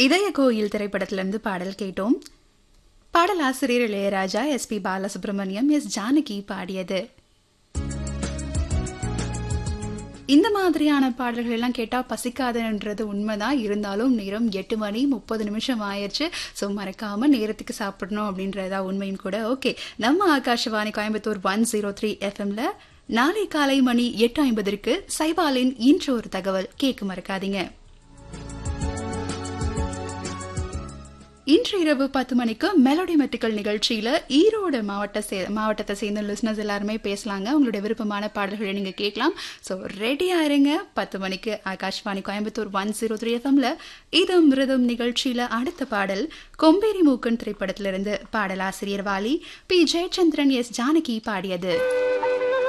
இதய கோயில் திரைப்படத்திலிருந்து பாடல் கேட்டோம் பாடலாசிரியர் Ilaiyaraaja S P Balasubrahmanyam S Janaki பாடியது இந்த மாதிரியான பாடல்கள் எல்லாம் கேட்டால் பசிக்காதுன்றது உண்மைதான் இருந்தாலும் நேரம் எட்டு மணி முப்பது நிமிஷம் ஆயிடுச்சு ஸோ மறக்காம நேரத்துக்கு சாப்பிடணும் அப்படின்றதா உண்மையும் கூட ஓகே நம்ம Akashvani Coimbatore one zero three எஃப்எம்ல நாளை காலை மணி எட்டு ஐம்பதற்கு சைபாலின் இன்று ஒரு தகவல் கேட்க மறக்காதீங்க இன்று இரவு பத்து மணிக்கு மெலோடி மெட்டிக்கல் நிகழ்ச்சியில ஈரோடு மாவட்ட சே மாவட்டத்தை சேர்ந்த லிஸ்னர்ஸ் எல்லாருமே பேசலாங்க உங்களுடைய விருப்பமான பாடல்களை நீங்க கேட்கலாம் ஸோ ரெடியா இருங்க பத்து மணிக்கு Akashvani Coimbatore one zero three எஃப்எம்ல இது மிருதம் நிகழ்ச்சியில அடுத்த பாடல் கொம்பேரி மூக்கன் திரைப்படத்திலிருந்து பாடலாசிரியர் வாலி பி ஜெயச்சந்திரன் எஸ் ஜானகி பாடியது